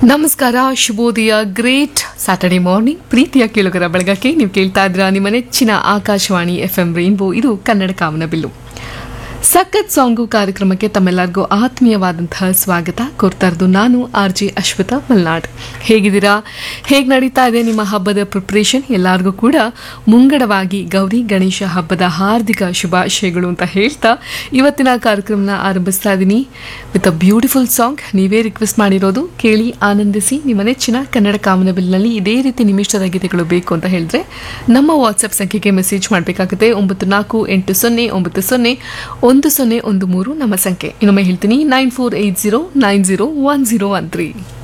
ನಮಸ್ಕಾರ ಶುಭೋದಯ great Saturday morning ಪ್ರೀತಿಯ ಕೇಳುಗರ ಬೆಳಗಕ್ಕೆ ನೀವು ಕೇಳ್ತಾ ಇದ್ರ ನಿಮ್ಮ ನೆಚ್ಚಿನ ಆಕಾಶವಾಣಿ ಎಫ್ ಎಂ ರೈನ್ಬೋ ಇದು ಕನ್ನಡ ಕಾಮನ ಬಿಲ್ಲು ಸಖತ್ ಸಾಂಗು ಕಾರ್ಯಕ್ರಮಕ್ಕೆ ತಮ್ಮೆಲ್ಲರಿಗೂ ಆತ್ಮೀಯವಾದಂತಹ ಸ್ವಾಗತ ಕೋರ್ತಾ ಇರೋದು ನಾನು ಆರ್ ಜೆ ಅಶ್ವಥ ಮಲ್ನಾಡ್ ಹೇಗಿದ್ದೀರಾ ಹೇಗೆ ನಡೀತಾ ಇದೆ ನಿಮ್ಮ ಹಬ್ಬದ ಪ್ರಿಪ್ರೇಷನ್ ಎಲ್ಲರಿಗೂ ಕೂಡ ಮುಂಗಡವಾಗಿ ಗೌರಿ ಗಣೇಶ ಹಬ್ಬದ ಹಾರ್ದಿಕ ಶುಭಾಶಯಗಳು ಅಂತ ಹೇಳ್ತಾ ಇವತ್ತಿನ ಕಾರ್ಯಕ್ರಮನ ಆರಂಭಿಸ್ತಾ ಇದ್ದೀನಿ ವಿತ್ ಅ ಬ್ಯೂಟಿಫುಲ್ ಸಾಂಗ್ ನೀವೇ ರಿಕ್ವೆಸ್ಟ್ ಮಾಡಿರೋದು ಕೇಳಿ ಆನಂದಿಸಿ ನಿಮ್ಮ ನೆಚ್ಚಿನ ಕನ್ನಡ ಕಾಮನಬಿಲ್ನಲ್ಲಿ ಇದೇ ರೀತಿ ನಿಮಿಷದ ಗೀತೆಗಳು ಬೇಕು ಅಂತ ಹೇಳಿದ್ರೆ ನಮ್ಮ ವಾಟ್ಸಪ್ ಸಂಖ್ಯೆಗೆ ಮೆಸೇಜ್ ಮಾಡಬೇಕಾಗುತ್ತೆ ಒಂಬತ್ತು ನಾಲ್ಕು ಎಂಟು ಸೊನ್ನೆ ಒಂಬತ್ತು ಸೊನ್ನೆ ಒಂದು ಸೊನ್ನೆ ಒಂದು ಮೂರು ನಮ್ಮ ಸಂಖ್ಯೆ ಇನ್ನೊಮ್ಮೆ ಹೇಳ್ತೀನಿ nine four eight zero nine zero one zero one three